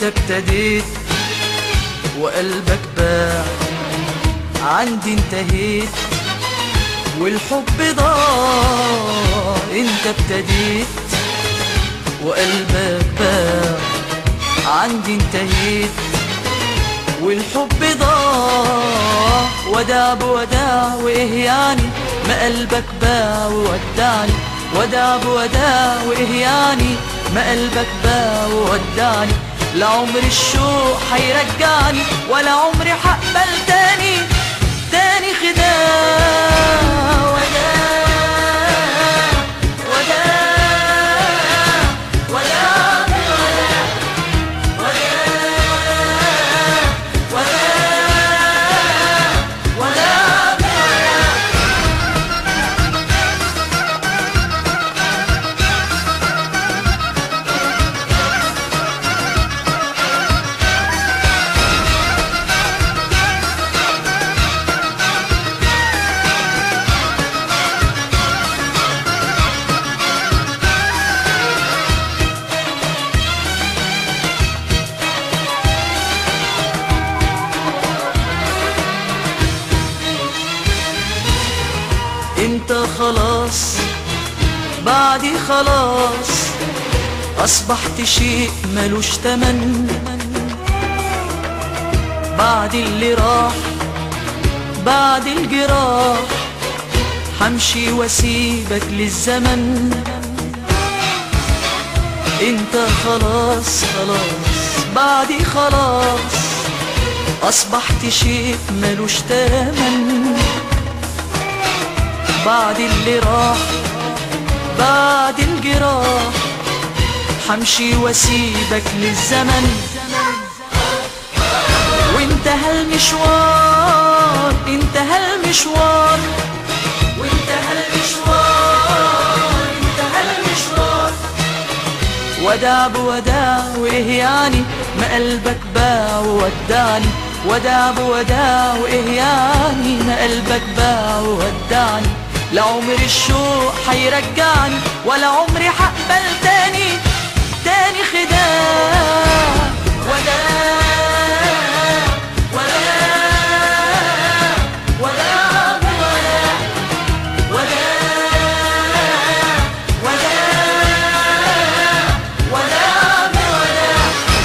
ابتديت وقلبك باع عندي انتهيت والحب ضاع انت ابتديت وقلبك باع عندي انتهيت والحب ضاع وداع بوداع وايه يعني ما قلبك باع وودعني وداع بوداع وايه يعني ما قلبك باع وودعني لا عمر الشوق هيرجعني ولا عمري هقبل تاني تاني خداع وداع وداع وداع انت خلاص بعدي خلاص اصبحت شيء ملوش تمن بعد اللي راح بعد الجراح همشي واسيبك للزمن انت خلاص خلاص بعدي خلاص اصبحت شيء ملوش تمن بعد اللي راح بعد الجراح همشي واسيبك للزمن وانتهى المشوار انتهى المشوار وانتهى المشوار انتهى المشوار وداع بوداع وايه يعني ما قلبك باع وودعني وداع بوداع وايه يعني ما قلبك باع وودعني لا عمر الشوق هيرجعني ولا عمري هقبل تاني تاني خداع وداع وداع وداع بوداع وداع وداع وداع بوداع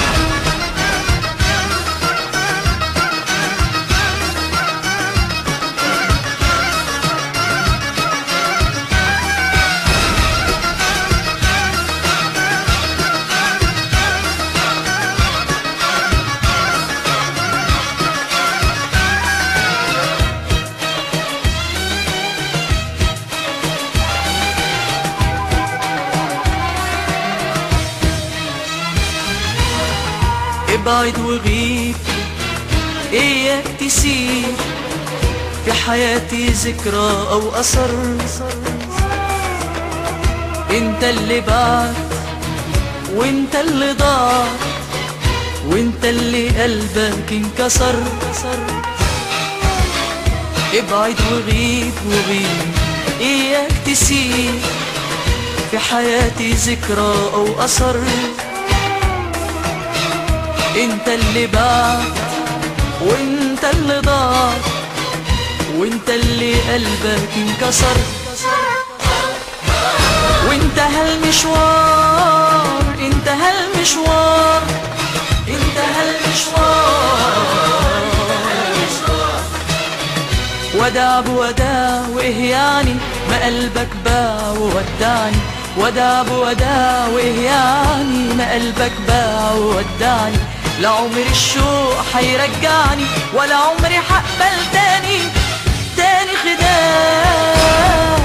ابعد وغيب اياك تسيب في حياتي ذكرى او اثر انت اللي بعت وانت اللي ضاع وانت اللي قلبك انكسر ابعد وغيب وغيب اياك تسيب في حياتي ذكرى او اثر انت اللي بعت وانت اللي ضاع وانت اللي قلبك انكسر وانتهى المشوار انتهى المشوار انتهى المشوار وداع بوداع وايه يعني ما قلبك باع وودعني وداع بوداع وايه يعني ما قلبك باع وودعني لا عمر الشوق هيرجعني ولا عمري هقبل تاني تاني خداع